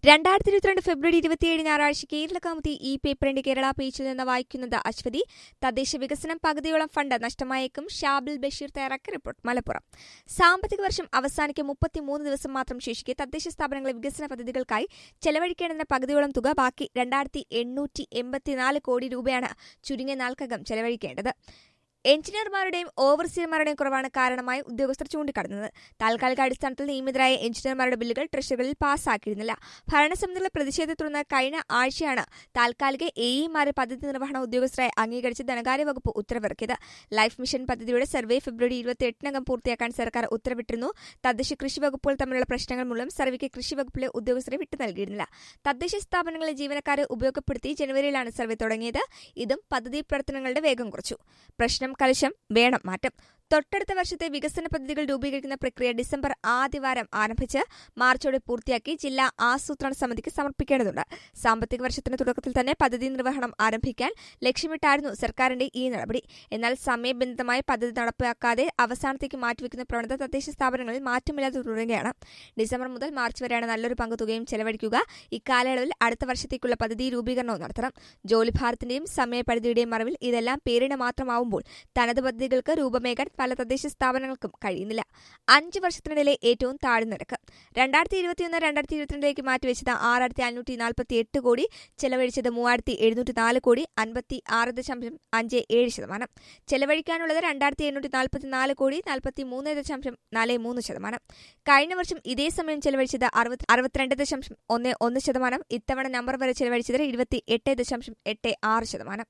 രണ്ടായിരത്തി ഇരുപത്തിരണ്ട് ഫെബ്രുവരി ഇരുപത്തിയേഴ് ഞായറാഴ്ച കേരള കൗമുദി ഈ പേപ്പറിന്റെ കേരള പേജിൽ നിന്ന് വായിക്കുന്നത് അശ്വതി തദ്ദേശ വികസനം പകുതിയോളം ഫണ്ട് നഷ്ടമായേക്കും ഷാബിൽ ബഷീർ തയ്യാറാക്കിയ റിപ്പോർട്ട് മലപ്പുറം സാമ്പത്തിക വർഷം അവസാനിക്ക് മുപ്പത്തിമൂന്ന് ദിവസം മാത്രം ശേഷിക്കെ തദ്ദേശ സ്ഥാപനങ്ങളെ വികസന പദ്ധതികൾക്കായി ചെലവഴിക്കേണ്ടതിന് പകുതിയോളം തുക ബാക്കി രണ്ടായിരത്തി എണ്ണൂറ്റി എൺപത്തിനാല് കോടി രൂപയാണ് ചുരുങ്ങിയ നാൾക്കകം ചെലവഴിക്കേണ്ടത് എഞ്ചിനീയർമാരുടെയും ഓവർസിയർമാരുടെയും കുറവാണ് കാരണമായി ഉദ്യോഗസ്ഥർ ചൂണ്ടിക്കാട്ടുന്നത് താൽക്കാലിക അടിസ്ഥാനത്തിൽ നിയമിതരായ എഞ്ചിനീയർമാരുടെ ബില്ലുകൾ ട്രഷറികളിൽ പാസ്സാക്കിയിരുന്നില്ല ഭരണസമിതികളുടെ പ്രതിഷേധത്തെ തുടർന്ന് കഴിഞ്ഞ ആഴ്ചയാണ് താൽക്കാലിക എഇമാരെ പദ്ധതി നിർവഹണ ഉദ്യോഗസ്ഥരായി അംഗീകരിച്ച് ധനകാര്യ വകുപ്പ് ഉത്തരവിറക്കിയത് ലൈഫ് മിഷൻ പദ്ധതിയുടെ സർവേ ഫെബ്രുവരി ഇരുപത്തിയെട്ടിനകം പൂർത്തിയാക്കാൻ സർക്കാർ ഉത്തരവിട്ടിരുന്നു തദ്ദേശ കൃഷി വകുപ്പുകൾ തമ്മിലുള്ള പ്രശ്നങ്ങൾ മൂലം സർവേക്ക് കൃഷി വകുപ്പിലെ ഉദ്യോഗസ്ഥരെ വിട്ടു നൽകിയിരുന്നില്ല തദ്ദേശ സ്ഥാപനങ്ങളിലെ ജീവനക്കാരെ ഉപയോഗപ്പെടുത്തി ജനുവരിയിലാണ് സർവേ തുടങ്ങിയത് ഇതും പദ്ധതി പ്രവർത്തനങ്ങളുടെ വേഗം കുറച്ചു പ്രശ്നം കലുശം വേണം മാറ്റം തൊട്ടടുത്ത വർഷത്തെ വികസന പദ്ധതികൾ രൂപീകരിക്കുന്ന പ്രക്രിയ ഡിസംബർ ആദ്യവാരം ആരംഭിച്ച് മാർച്ചോടെ പൂർത്തിയാക്കി ജില്ലാ ആസൂത്രണ സമിതിക്ക് സമർപ്പിക്കേണ്ടതുണ്ട് സാമ്പത്തിക വർഷത്തിന് തുടക്കത്തിൽ തന്നെ പദ്ധതി നിർവഹണം ആരംഭിക്കാൻ ലക്ഷ്യമിട്ടായിരുന്നു സർക്കാരിന്റെ ഈ നടപടി എന്നാൽ സമയബന്ധിതമായി പദ്ധതി നടപ്പാക്കാതെ അവസാനത്തേക്ക് മാറ്റിവെക്കുന്ന പ്രവണത തദ്ദേശ സ്ഥാപനങ്ങളിൽ മാറ്റമില്ലാതെ തുടരുകയാണ് ഡിസംബർ മുതൽ മാർച്ച് വരെയാണ് നല്ലൊരു പങ്ക് തുകയും ചെലവഴിക്കുക ഇക്കാലയളവിൽ അടുത്ത വർഷത്തേക്കുള്ള പദ്ധതി രൂപീകരണവും നടത്തണം ജോലിഭാരത്തിന്റെയും സമയപരിധിയുടെയും മറവിൽ ഇതെല്ലാം പേരിന് മാത്രമാവുമ്പോൾ തനത് പദ്ധതികൾക്ക് രൂപമേകാൻ പല തദ്ദേശ സ്ഥാപനങ്ങൾക്കും കഴിയുന്നില്ല അഞ്ച് വർഷത്തിനിടയിലെ ഏറ്റവും താഴ്ന്ന നിരക്ക് രണ്ടായിരത്തി ഇരുപത്തിയൊന്ന് രണ്ടായിരത്തി ഇരുപത്തിരണ്ടിലേക്ക് മാറ്റിവെച്ചത് ആറായിരത്തി അഞ്ഞൂറ്റി നാൽപ്പത്തി എട്ട് കോടി ചെലവഴിച്ചത് മൂവായിരത്തി എഴുന്നൂറ്റി നാല് കോടി അൻപത്തി ആറ് ദശാംശം അഞ്ച് ഏഴ് ശതമാനം ചെലവഴിക്കാനുള്ളത് രണ്ടായിരത്തി എണ്ണൂറ്റി നാൽപ്പത്തി നാല് കോടി നാൽപ്പത്തി മൂന്ന് ദശാംശം നാല് മൂന്ന് ശതമാനം കഴിഞ്ഞ വർഷം ഇതേ സമയം ചെലവഴിച്ചത് അറുപത്തി അറുപത്തിരണ്ട് ദശാംശം ഒന്ന് ഒന്ന് ശതമാനം ഇത്തവണ നമ്പർ വരെ ചെലവഴിച്ചത് ഇരുപത്തി എട്ട് ദശാംശം എട്ട് ആറ് ശതമാനം